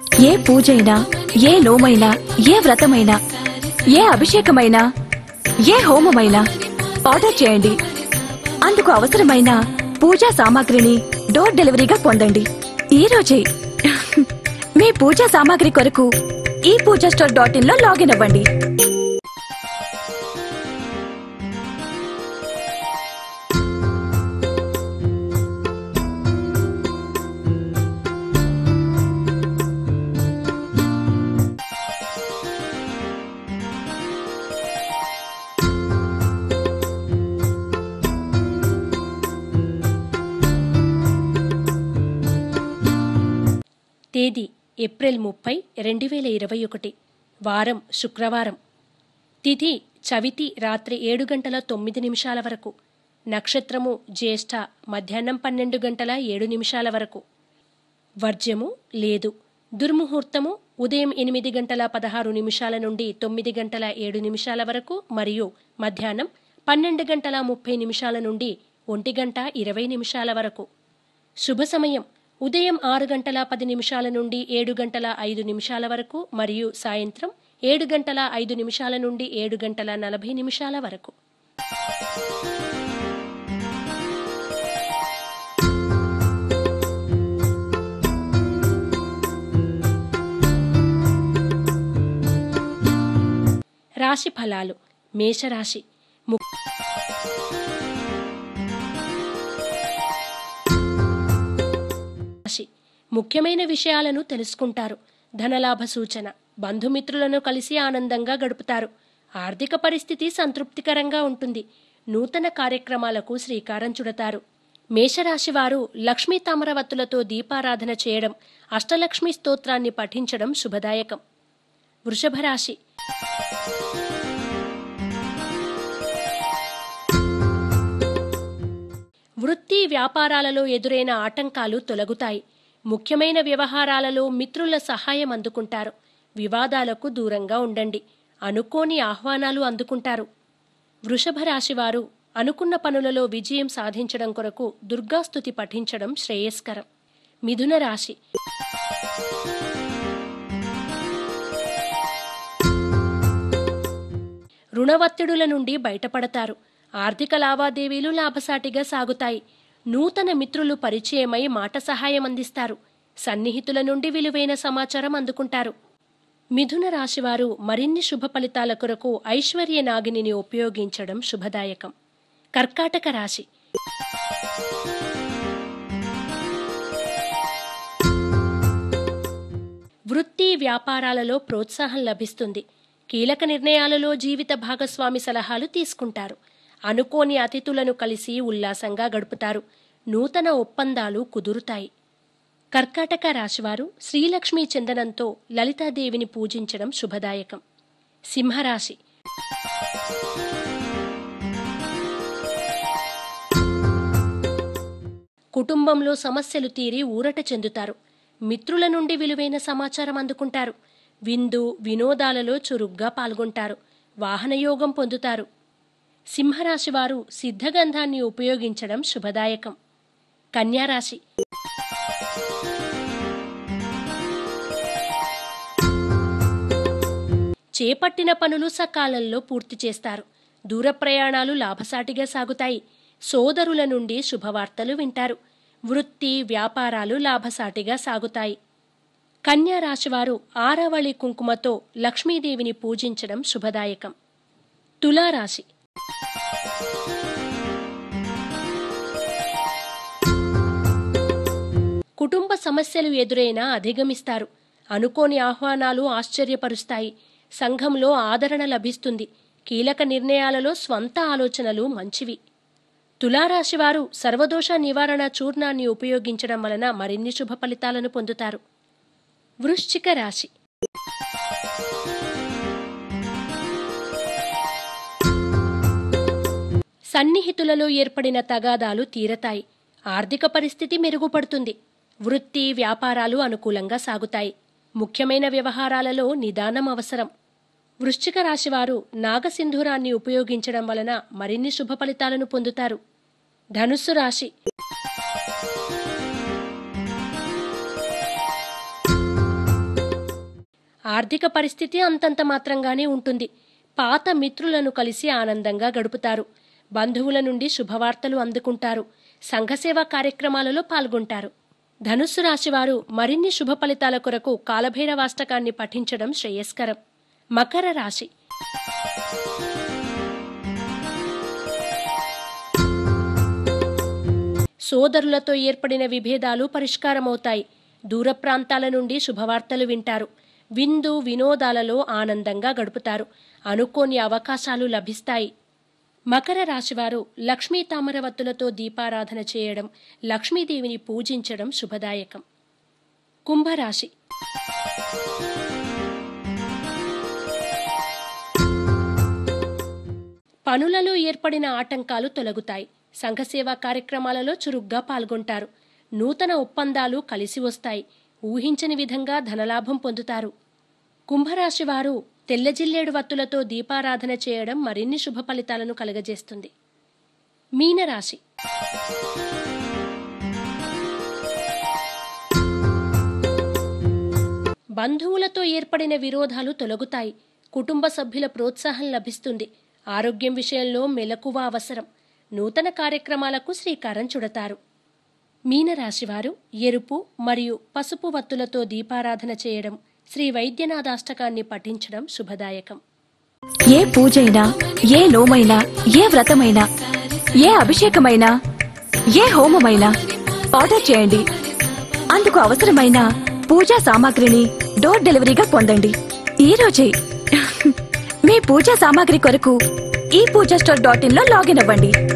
ఏ పూజైనా ఏ నోమైనా ఏ వ్రతమైనా ఏ అభిషేకమైనా ఏ హోమమైనా ఆర్డర్ చేయండి అందుకు అవసరమైన పూజా సామాగ్రిని డోర్ డెలివరీగా పొందండి ఈ రోజే మీ పూజా సామాగ్రి కొరకు ఈ పూజా స్టోర్ డాట్ ఇన్ లో లాగిన్ అవ్వండి తేదీ ఏప్రిల్ ముప్పై రెండు వేల ఇరవై ఒకటి వారం శుక్రవారం తిథి చవితి రాత్రి ఏడు గంటల తొమ్మిది నిమిషాల వరకు నక్షత్రము జ్యేష్ఠ మధ్యాహ్నం పన్నెండు గంటల ఏడు నిమిషాల వరకు వర్జ్యము లేదు దుర్ముహూర్తము ఉదయం ఎనిమిది గంటల పదహారు నిమిషాల నుండి తొమ్మిది గంటల ఏడు నిమిషాల వరకు మరియు మధ్యాహ్నం పన్నెండు గంటల ముప్పై నిమిషాల నుండి ఒంటి గంట ఇరవై నిమిషాల వరకు శుభ సమయం ఉదయం ఆరు గంటల పది నిమిషాల నుండి ఏడు గంటల ఐదు నిమిషాల వరకు మరియు సాయంత్రం ఏడు గంటల ఐదు నిమిషాల నుండి ఏడు గంటల నలభై నిమిషాల వరకు రాశి ఫలాలు మేషరాశి ము- రాశి ముఖ్యమైన విషయాలను తెలుసుకుంటారు ధనలాభ సూచన బంధుమిత్రులను కలిసి ఆనందంగా గడుపుతారు ఆర్థిక పరిస్థితి సంతృప్తికరంగా ఉంటుంది నూతన కార్యక్రమాలకు శ్రీకారం చుడతారు మేషరాశి వారు లక్ష్మీ తామరవత్తులతో దీపారాధన చేయడం అష్టలక్ష్మి స్తోత్రాన్ని పఠించడం శుభదాయకం వృషభ రాశి వృత్తి వ్యాపారాలలో ఎదురైన ఆటంకాలు తొలగుతాయి ముఖ్యమైన వ్యవహారాలలో మిత్రుల సహాయం అందుకుంటారు వివాదాలకు దూరంగా ఉండండి అనుకోని ఆహ్వానాలు అందుకుంటారు వృషభ రాశివారు అనుకున్న పనులలో విజయం సాధించడం కొరకు దుర్గాస్తుతి పఠించడం శ్రేయస్కరం మిథున రాశి రుణవత్తిడుల నుండి బయటపడతారు ఆర్థిక లావాదేవీలు లాభసాటిగా సాగుతాయి నూతన మిత్రులు పరిచయమై మాట సహాయం అందిస్తారు సన్నిహితుల నుండి విలువైన సమాచారం అందుకుంటారు మిథున రాశివారు మరిన్ని శుభ ఫలితాల కొరకు ఐశ్వర్య నాగిని ఉపయోగించడం శుభదాయకం కర్కాటక రాశి వృత్తి వ్యాపారాలలో ప్రోత్సాహం లభిస్తుంది కీలక నిర్ణయాలలో జీవిత భాగస్వామి సలహాలు తీసుకుంటారు అనుకోని అతిథులను కలిసి ఉల్లాసంగా గడుపుతారు నూతన ఒప్పందాలు కుదురుతాయి కర్కాటక రాశివారు శ్రీలక్ష్మీ చందనంతో లలితాదేవిని పూజించడం శుభదాయకం సింహరాశి కుటుంబంలో సమస్యలు తీరి ఊరట చెందుతారు మిత్రుల నుండి విలువైన సమాచారం అందుకుంటారు విందు వినోదాలలో చురుగ్గా పాల్గొంటారు వాహనయోగం పొందుతారు సింహరాశి వారు సిద్ధగంధాన్ని ఉపయోగించడం శుభదాయకం కన్యారాశి చేపట్టిన పనులు సకాలంలో పూర్తి చేస్తారు దూర ప్రయాణాలు లాభసాటిగా సాగుతాయి సోదరుల నుండి శుభవార్తలు వింటారు వృత్తి వ్యాపారాలు లాభసాటిగా సాగుతాయి కన్యా రాశివారు ఆరవళి కుంకుమతో లక్ష్మీదేవిని పూజించడం శుభదాయకం తులారాశి కుటుంబ సమస్యలు ఎదురైనా అధిగమిస్తారు అనుకోని ఆహ్వానాలు ఆశ్చర్యపరుస్తాయి సంఘంలో ఆదరణ లభిస్తుంది కీలక నిర్ణయాలలో స్వంత ఆలోచనలు మంచివి తులారాశివారు సర్వదోష నివారణ చూర్ణాన్ని ఉపయోగించడం వలన మరిన్ని శుభ ఫలితాలను పొందుతారు వృశ్చిక రాశి సన్నిహితులలో ఏర్పడిన తగాదాలు తీరతాయి ఆర్థిక పరిస్థితి మెరుగుపడుతుంది వృత్తి వ్యాపారాలు అనుకూలంగా సాగుతాయి ముఖ్యమైన వ్యవహారాలలో నిదానం అవసరం వృశ్చిక రాశివారు నాగసింధూరాన్ని ఉపయోగించడం వలన మరిన్ని శుభ ఫలితాలను పొందుతారు ధనుస్సు రాశి ఆర్థిక పరిస్థితి అంతంత మాత్రంగానే ఉంటుంది పాత మిత్రులను కలిసి ఆనందంగా గడుపుతారు బంధువుల నుండి శుభవార్తలు అందుకుంటారు సంఘసేవా కార్యక్రమాలలో పాల్గొంటారు ధనుస్సు రాశివారు మరిన్ని శుభ ఫలితాల కొరకు కాలభైరవాష్టకాన్ని పఠించడం శ్రేయస్కరం మకర రాశి సోదరులతో ఏర్పడిన విభేదాలు పరిష్కారమవుతాయి దూర ప్రాంతాల నుండి శుభవార్తలు వింటారు విందు వినోదాలలో ఆనందంగా గడుపుతారు అనుకోని అవకాశాలు లభిస్తాయి మకర రాశివారు లక్ష్మీ తామరవత్తులతో దీపారాధన చేయడం లక్ష్మీదేవిని పూజించడం శుభదాయకం కుంభరాశి పనులలో ఏర్పడిన ఆటంకాలు తొలగుతాయి సంఘసేవా కార్యక్రమాలలో చురుగ్గా పాల్గొంటారు నూతన ఒప్పందాలు కలిసి వస్తాయి ఊహించని విధంగా ధనలాభం పొందుతారు కుంభరాశి వారు తెల్లజిల్లేడు వత్తులతో దీపారాధన చేయడం మరిన్ని శుభ ఫలితాలను కలగజేస్తుంది మీనరాశి బంధువులతో ఏర్పడిన విరోధాలు తొలగుతాయి కుటుంబ సభ్యుల ప్రోత్సాహం లభిస్తుంది ఆరోగ్యం విషయంలో మెలకువ అవసరం నూతన కార్యక్రమాలకు శ్రీకారం చుడతారు మీనరాశివారు ఎరుపు మరియు పసుపు వత్తులతో దీపారాధన చేయడం శ్రీ వైద్యనాథాష్టకాన్ని పఠించడం శుభదాయకం ఏ పూజైనా ఏ నోమైనా ఏ వ్రతమైనా ఏ అభిషేకమైనా ఏ హోమమైనా ఆర్డర్ చేయండి అందుకు అవసరమైన పూజా సామాగ్రిని డోర్ డెలివరీగా పొందండి ఈ రోజే మీ పూజా సామాగ్రి కొరకు ఈ పూజా స్టోర్ డాట్ ఇన్ లో లాగిన్ అవ్వండి